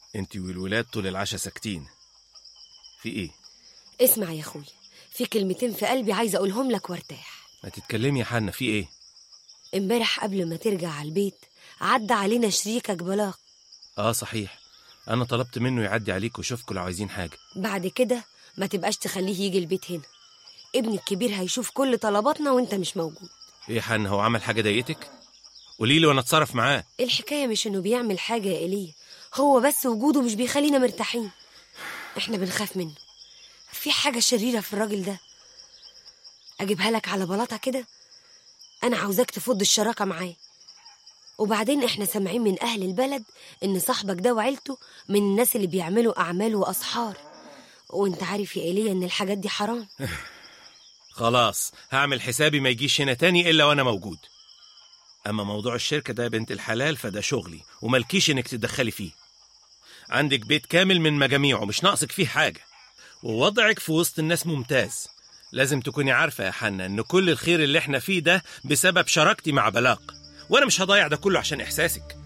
انت والولاد طول العشاء ساكتين في ايه اسمع يا اخويا في كلمتين في قلبي عايزه اقولهم لك وارتاح ما تتكلمي يا حنا في ايه امبارح قبل ما ترجع على البيت عدى علينا شريكك بلاغ اه صحيح انا طلبت منه يعدي عليك ويشوفكوا لو عايزين حاجه بعد كده ما تبقاش تخليه يجي البيت هنا ابني الكبير هيشوف كل طلباتنا وانت مش موجود ايه يا حنا هو عمل حاجه ضايقتك قولي لي وانا اتصرف معاه الحكايه مش انه بيعمل حاجه يا ايليا هو بس وجوده مش بيخلينا مرتاحين احنا بنخاف منه في حاجه شريره في الراجل ده اجيبها لك على بلاطه كده انا عاوزاك تفض الشراكه معاه وبعدين احنا سامعين من اهل البلد ان صاحبك ده وعيلته من الناس اللي بيعملوا اعمال واسحار وانت عارف يا ايليا ان الحاجات دي حرام خلاص هعمل حسابي ما يجيش هنا تاني الا وانا موجود اما موضوع الشركه ده يا بنت الحلال فده شغلي وملكيش انك تتدخلي فيه عندك بيت كامل من مجاميعه مش ناقصك فيه حاجه ووضعك في وسط الناس ممتاز لازم تكوني عارفه يا حنا ان كل الخير اللي احنا فيه ده بسبب شراكتي مع بلاق وانا مش هضيع ده كله عشان احساسك